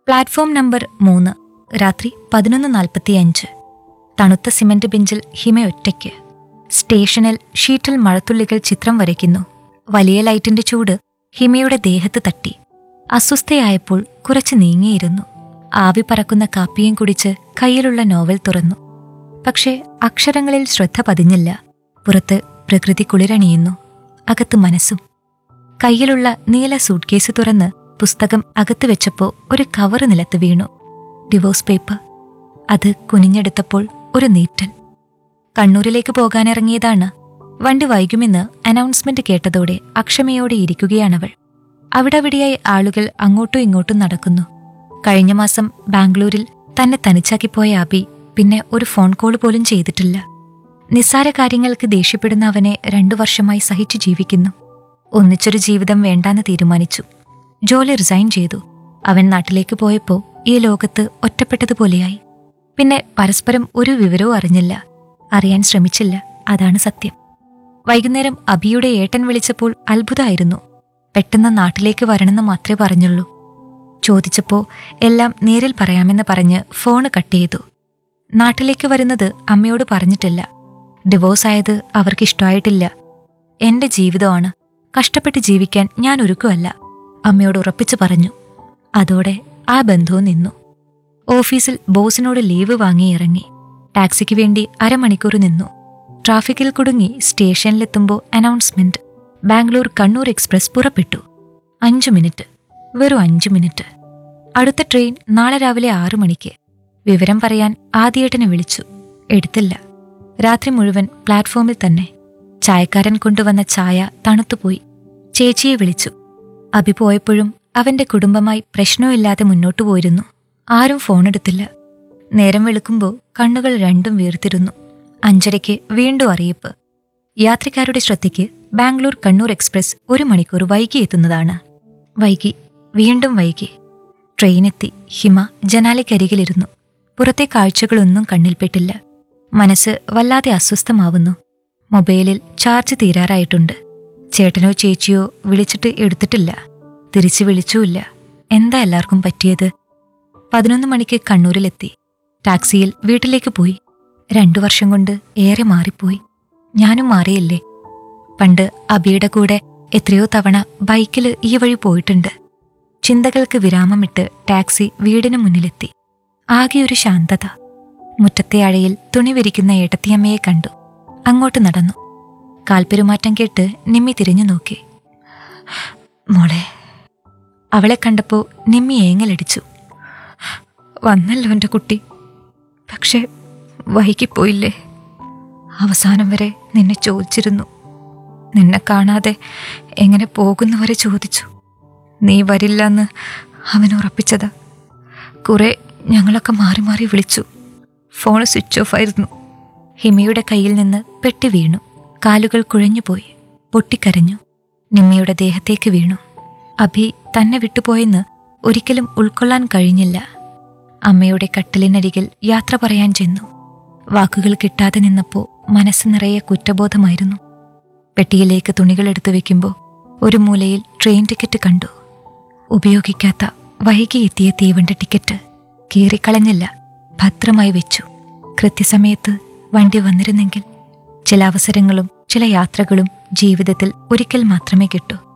platform number മൂന്ന് രാത്രി പതിനൊന്ന് നാൽപ്പത്തിയഞ്ച് തണുത്ത സിമന്റ് ബെഞ്ചിൽ ഹിമ ഒറ്റയ്ക്ക് സ്റ്റേഷനിൽ ഷീറ്റിൽ മഴത്തുള്ളികൾ ചിത്രം വരയ്ക്കുന്നു വലിയ ലൈറ്റിന്റെ ചൂട് ഹിമയുടെ ദേഹത്ത് തട്ടി അസ്വസ്ഥയായപ്പോൾ കുറച്ച് നീങ്ങിയിരുന്നു ആവി പറക്കുന്ന കാപ്പിയും കുടിച്ച് കയ്യിലുള്ള നോവൽ തുറന്നു പക്ഷേ അക്ഷരങ്ങളിൽ ശ്രദ്ധ പതിഞ്ഞില്ല പുറത്ത് പ്രകൃതി കുളിരണിയുന്നു അകത്ത് മനസ്സും കയ്യിലുള്ള നീല സൂട്ട്കേസ് തുറന്ന് പുസ്തകം അകത്ത് വെച്ചപ്പോ ഒരു കവറ് നിലത്ത് വീണു ഡിവോഴ്സ് പേപ്പർ അത് കുനിഞ്ഞെടുത്തപ്പോൾ ഒരു നീറ്റൽ കണ്ണൂരിലേക്ക് പോകാനിറങ്ങിയതാണ് വണ്ടി വൈകുമെന്ന് അനൗൺസ്മെന്റ് കേട്ടതോടെ അക്ഷമയോടെ ഇരിക്കുകയാണവൾ അവിടവിടെയായി ആളുകൾ അങ്ങോട്ടും ഇങ്ങോട്ടും നടക്കുന്നു കഴിഞ്ഞ മാസം ബാംഗ്ലൂരിൽ തന്നെ തനിച്ചാക്കിപ്പോയ അബി പിന്നെ ഒരു ഫോൺ കോൾ പോലും ചെയ്തിട്ടില്ല നിസ്സാര കാര്യങ്ങൾക്ക് ദേഷ്യപ്പെടുന്ന അവനെ രണ്ടു വർഷമായി സഹിച്ചു ജീവിക്കുന്നു ഒന്നിച്ചൊരു ജീവിതം വേണ്ടാന്ന് തീരുമാനിച്ചു ജോലി റിസൈൻ ചെയ്തു അവൻ നാട്ടിലേക്ക് പോയപ്പോ ഈ ലോകത്ത് ഒറ്റപ്പെട്ടതുപോലെയായി പിന്നെ പരസ്പരം ഒരു വിവരവും അറിഞ്ഞില്ല അറിയാൻ ശ്രമിച്ചില്ല അതാണ് സത്യം വൈകുന്നേരം അബിയുടെ ഏട്ടൻ വിളിച്ചപ്പോൾ അത്ഭുതമായിരുന്നു പെട്ടെന്ന് നാട്ടിലേക്ക് വരണമെന്ന് മാത്രമേ പറഞ്ഞുള്ളൂ ചോദിച്ചപ്പോ എല്ലാം നേരിൽ പറയാമെന്ന് പറഞ്ഞ് ഫോണ് കട്ട് ചെയ്തു നാട്ടിലേക്ക് വരുന്നത് അമ്മയോട് പറഞ്ഞിട്ടില്ല ഡിവോഴ്സ് ആയത് അവർക്കിഷ്ടമായിട്ടില്ല എന്റെ ജീവിതമാണ് കഷ്ടപ്പെട്ട് ജീവിക്കാൻ ഞാൻ ഒരുക്കുമല്ല അമ്മയോട് ഉറപ്പിച്ചു പറഞ്ഞു അതോടെ ആ ബന്ധവും നിന്നു ഓഫീസിൽ ബോസിനോട് ലീവ് വാങ്ങി ഇറങ്ങി ടാക്സിക്ക് വേണ്ടി അരമണിക്കൂർ നിന്നു ട്രാഫിക്കിൽ കുടുങ്ങി സ്റ്റേഷനിലെത്തുമ്പോൾ അനൗൺസ്മെന്റ് ബാംഗ്ലൂർ കണ്ണൂർ എക്സ്പ്രസ് പുറപ്പെട്ടു അഞ്ചു മിനിറ്റ് വെറും അഞ്ചു മിനിറ്റ് അടുത്ത ട്രെയിൻ നാളെ രാവിലെ ആറു മണിക്ക് വിവരം പറയാൻ ആദ്യേട്ടനെ വിളിച്ചു എടുത്തില്ല രാത്രി മുഴുവൻ പ്ലാറ്റ്ഫോമിൽ തന്നെ ചായക്കാരൻ കൊണ്ടുവന്ന ചായ തണുത്തുപോയി ചേച്ചിയെ വിളിച്ചു അഭി പോയപ്പോഴും അവന്റെ കുടുംബമായി പ്രശ്നമില്ലാതെ മുന്നോട്ടു പോയിരുന്നു ആരും ഫോണെടുത്തില്ല നേരം വെളുക്കുമ്പോൾ കണ്ണുകൾ രണ്ടും വീർത്തിരുന്നു അഞ്ചരയ്ക്ക് വീണ്ടും അറിയിപ്പ് യാത്രക്കാരുടെ ശ്രദ്ധയ്ക്ക് ബാംഗ്ലൂർ കണ്ണൂർ എക്സ്പ്രസ് ഒരു മണിക്കൂർ വൈകി എത്തുന്നതാണ് വൈകി വീണ്ടും വൈകി ട്രെയിനെത്തി ഹിമ ജനാലയ്ക്കരികിലിരുന്നു പുറത്തെ കാഴ്ചകളൊന്നും കണ്ണിൽപ്പെട്ടില്ല മനസ്സ് വല്ലാതെ അസ്വസ്ഥമാവുന്നു മൊബൈലിൽ ചാർജ് തീരാറായിട്ടുണ്ട് ചേട്ടനോ ചേച്ചിയോ വിളിച്ചിട്ട് എടുത്തിട്ടില്ല തിരിച്ചു വിളിച്ചുമില്ല എന്താ എല്ലാവർക്കും പറ്റിയത് പതിനൊന്ന് മണിക്ക് കണ്ണൂരിലെത്തി ടാക്സിയിൽ വീട്ടിലേക്ക് പോയി രണ്ടു വർഷം കൊണ്ട് ഏറെ മാറിപ്പോയി ഞാനും മാറിയില്ലേ പണ്ട് അബിയുടെ കൂടെ എത്രയോ തവണ ബൈക്കിൽ ഈ വഴി പോയിട്ടുണ്ട് ചിന്തകൾക്ക് വിരാമമിട്ട് ടാക്സി വീടിന് മുന്നിലെത്തി ആകെ ഒരു ശാന്തത മുറ്റത്തെ അഴയിൽ തുണി വിരിക്കുന്ന ഏട്ടത്തിയമ്മയെ കണ്ടു അങ്ങോട്ട് നടന്നു കാൽപ്പെരുമാറ്റം കേട്ട് നിമ്മി തിരിഞ്ഞു നോക്കി മോളെ അവളെ കണ്ടപ്പോ നിമ്മി ഏങ്ങലടിച്ചു വന്നല്ലോ എൻ്റെ കുട്ടി പക്ഷെ വൈകിപ്പോയില്ലേ അവസാനം വരെ നിന്നെ ചോദിച്ചിരുന്നു നിന്നെ കാണാതെ എങ്ങനെ പോകുന്നവരെ ചോദിച്ചു നീ വരില്ലെന്ന് അവൻ ഉറപ്പിച്ചതാ കുറെ ഞങ്ങളൊക്കെ മാറി മാറി വിളിച്ചു ഫോൺ സ്വിച്ച് ഓഫ് ആയിരുന്നു ഹിമയുടെ കയ്യിൽ നിന്ന് പെട്ടി വീണു കാലുകൾ കുഴഞ്ഞുപോയി പൊട്ടിക്കരഞ്ഞു നിമ്മയുടെ ദേഹത്തേക്ക് വീണു അഭി തന്നെ വിട്ടുപോയെന്ന് ഒരിക്കലും ഉൾക്കൊള്ളാൻ കഴിഞ്ഞില്ല അമ്മയുടെ കട്ടിലിനരികിൽ യാത്ര പറയാൻ ചെന്നു വാക്കുകൾ കിട്ടാതെ നിന്നപ്പോൾ മനസ്സ് നിറയെ കുറ്റബോധമായിരുന്നു പെട്ടിയിലേക്ക് തുണികൾ എടുത്തു വെക്കുമ്പോൾ ഒരു മൂലയിൽ ട്രെയിൻ ടിക്കറ്റ് കണ്ടു ഉപയോഗിക്കാത്ത വൈകി എത്തിയ തീവണ്ടി ടിക്കറ്റ് കീറിക്കളഞ്ഞില്ല ഭദ്രമായി വെച്ചു കൃത്യസമയത്ത് വണ്ടി വന്നിരുന്നെങ്കിൽ ചില അവസരങ്ങളും ചില യാത്രകളും ജീവിതത്തിൽ ഒരിക്കൽ മാത്രമേ കിട്ടൂ